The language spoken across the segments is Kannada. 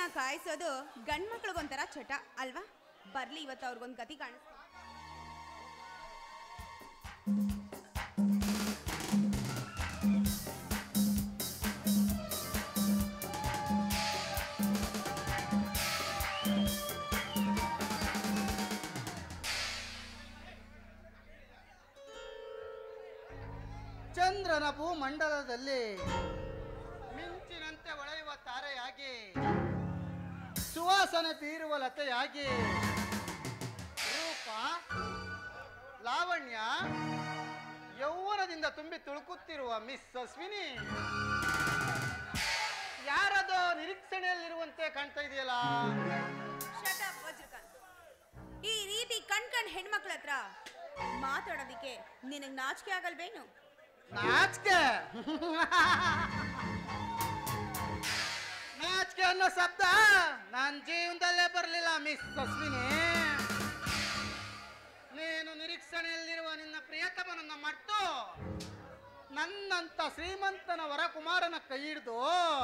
ಕಾಯಿಸೋದು ಗಂಡ್ ಮಕ್ಳಿಗೊಂಥರ ಚಟ ಅಲ್ವಾ ಬರ್ಲಿ ಇವತ್ತು ಅವ್ರಿಗೊಂದು ಗತಿ ಕಾಣಿಸ್ತೀನಿ ಚಂದ್ರನ ಭೂಮಂಡಲದಲ್ಲಿ ಮಿಂಚಿನಂತೆ ಹೊಳೆಯುವ ತಾರೆಯಾಗಿ ಸುವಾಸನೆ ಬೀರುವ ಲತೆಯಾಗಿ ರೂಪ ಲಾವಣ್ಯ ಯೌವನದಿಂದ ತುಂಬಿ ತುಳುಕುತ್ತಿರುವ ಮಿಸ್ ಅಶ್ವಿನಿ ಯಾರದೋ ನಿರೀಕ್ಷಣೆಯಲ್ಲಿರುವಂತೆ ಕಾಣ್ತಾ ಇದೆಯಲ್ಲ Shut up, ವಜ್ರಕಾಂತ್. ಈ ರೀತಿ ಕಣ್ ಕಣ್ ಹೆಣ್ಮಕ್ಳ ಹತ್ರ ಮಾತಾಡೋದಿಕ್ಕೆ ನಿನಗ್ ನಾಚಿಕೆ ಆಗಲ್ವೇನು ನಾಚಿಕೆ ನಾಚಿಕೆ ಅನ್ನೋ ಶಬ್ದ ನನ್ನ ಜೀವನದಲ್ಲೇ ಬರಲಿಲ್ಲ ಮಿಸ್ ಅಶ್ವಿನಿ ನೀನು ನಿರೀಕ್ಷಣೆಯಲ್ಲಿರುವ ನಿನ್ನ ಪ್ರಿಯತಮನನ್ನ ಮಟ್ಟು ನನ್ನಂತ ಶ್ರೀಮಂತನ ವರಕುಮಾರನ ಕೈ ಹಿಡಿದು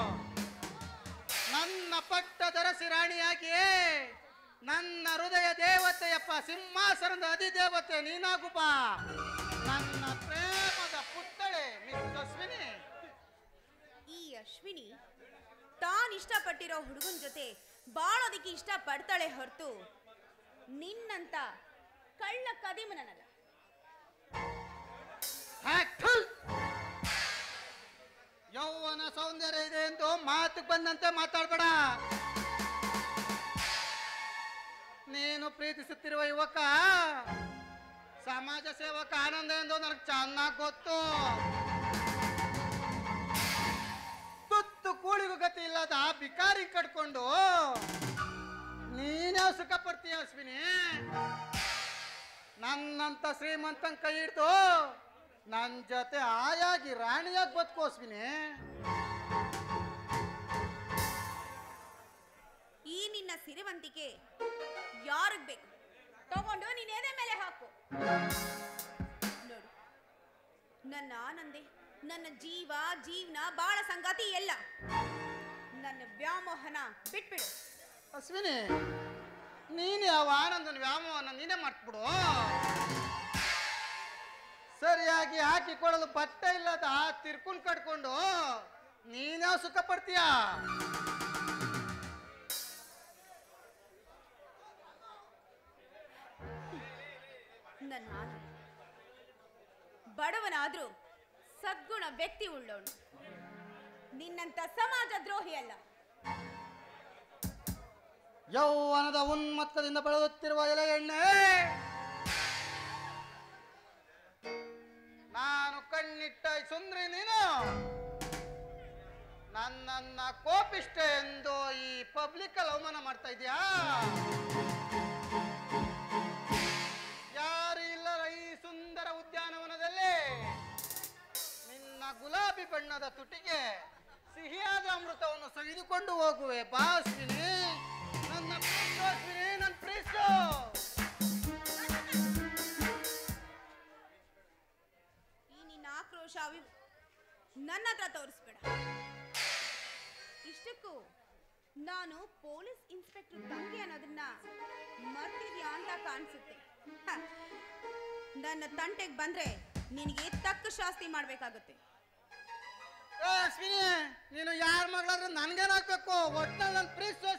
ನನ್ನ ಪಟ್ಟದರಸಿ ರಾಣಿಯಾಗಿ ನನ್ನ ಹೃದಯ ದೇವತೆಯಪ್ಪ ಸಿಂಹಾಸನದ ಅಧಿದೇವತೆ ನೀನಾಗು ಬಾ ನನ್ನ ಪ್ರೇಮದ ಪುತ್ಥಳೆ ಮಿಸ್ ಅಶ್ವಿನಿ ಈ ಅಶ್ವಿನಿ ತಾನ್ ಇಷ್ಟಪಟ್ಟಿರೋ ಹುಡುಗನ ಜೊತೆ ಬಾಳೋದಿಕ್ಕೆ ಇಷ್ಟ ಪಡ್ತಾಳೆ ಹೊರತು ನಿನ್ನಂತ ಕಳ್ಳ ಕದಿಮನಲ್ಲ ಹ್ಯಾಕ್ಟಲ್! ಯೌವನ ಸೌಂದರ್ಯ ಇದೆ ಎಂದು ಮಾತು ಬಂದಂತೆ ಮಾತಾಡ್ಬೇಡ ನೀನು ಪ್ರೀತಿಸುತ್ತಿರುವ ಯುವಕ ಸಮಾಜ ಸೇವಕ ಆನಂದ ಎಂದು ನನಗೆ ಚೆನ್ನಾಗಿ ಗೊತ್ತು ತುತ್ತು ಕೂಳಿಗೂ ಗತಿ ಇಲ್ಲದ ಬಿಕಾರಿ ಕಟ್ಕೊಂಡು ನೀನೇ ಸುಖ ಪಡ್ತೀಯ ಅಶ್ವಿನಿ ನನ್ನಂತ ಶ್ರೀಮಂತನ್ ಕೈ ಹಿಡ್ದು ನನ್ನ ಜೊತೆ ಆಯಾಗಿ ರಾಣಿಯಾಗಿ ಬದುಕು ಅಶ್ವಿನಿ ಈ ನಿನ್ನ ಸಿರಿವಂತಿಕೆ ಯಾರಿಗ್ ಬೇಕು ತಗೊಂಡು ನೀನ್ ಎದೆ ಮೇಲೆ ಹಾಕು ನೋಡು ನನ್ನ ಆನಂದೆ ನನ್ನ ಜೀವ ಜೀವನ ಬಾಳ ಸಂಗಾತಿ ಎಲ್ಲ ನನ್ನ ವ್ಯಾಮೋಹನ ಬಿಟ್ಬಿಡು ಅಶ್ವಿನಿ ನೀನು ಯಾವ ಆನಂದನ ವ್ಯಾಮೋಹನ ನೀನೇ ಮಾಡ್ಬಿಡು ಸರಿಯಾಗಿ ಹಾಕಿಕೊಳ್ಳಲು ಬಟ್ಟೆ ಇಲ್ಲದ ತಿರ್ಕೊಂಡ್ ಕಟ್ಕೊಂಡು ನೀನ್ಯಾವ ಸುಖ ಪಡ್ತೀಯ ನನ್ನ ಆನಂದ ಬಡವನಾದ್ರೂ ಸದ್ಗುಣ ವ್ಯಕ್ತಿ ಉಳ್ಳವನು ನಿನ್ನಂತ ಸಮಾಜ ದ್ರೋಹಿ ಅಲ್ಲ ಯೌವನದ ಉನ್ಮತ್ತದಿಂದ ಬೆಳೆಯುತ್ತಿರುವ ಎಲೆ ಎಣ್ಣೆ ನಾನು ಕಣ್ಣಿಟ್ಟ ಈ ಸುಂದ್ರಿ ನೀನು ನನ್ನನ್ನ ಕೋಪಿಷ್ಟ ಎಂದು ಈ ಪಬ್ಲಿಕ್ ಅಲ್ಲಿ ಅವಮಾನ ಮಾಡ್ತಾ ಇದೀಯಾ ಯಾರು ಇಲ್ಲರ ಈ ಸುಂದರ ಉದ್ಯಾನವನದಲ್ಲಿ ನಿನ್ನ ಗುಲಾಬಿ ಬಣ್ಣದ ತುಟಿಗೆ ಸಿಹಿಯಾದ ಅಮೃತವನ್ನು ಸವಿದುಕೊಂಡು ಹೋಗುವೆ ಬಾಸ್ವಿನಿ ನನ್ನ ಪ್ರೀತಿಸ್ವಿನಿ ನನ್ನ ಪ್ರೀಸು ಈ ನಿನ್ನ ಆಕ್ರೋಶ ಅವಿ ನನ್ನ ಹತ್ರ ತೋರಿಸ್ಬೇಡ ಇಷ್ಟಕ್ಕೂ ನಾನು ಪೊಲೀಸ್ ಇನ್ಸ್ಪೆಕ್ಟರ್ ತಂಗಿ ಅನ್ನೋದನ್ನ ಮರ್ತಿದ್ಯಾ ಅಂತ ಕಾಣಿಸುತ್ತೆ ಹ. ನನ್ನ ತಂಟೆಗೆ ಬಂದ್ರೆ ನಿನಗೆ ತಕ್ಕ ಶಾಸ್ತಿ ಮಾಡ್ಬೇಕಾಗುತ್ತೆ ಏ, ಅಶ್ವಿನಿ ನೀನು ಯಾರ ಮಗಳಾದ್ರೆ ನನ್ಗೇನಾಗ್ಬೇಕು ಒಟ್ನಲ್ಲಿ ನನ್ನ ಪ್ರೀಸು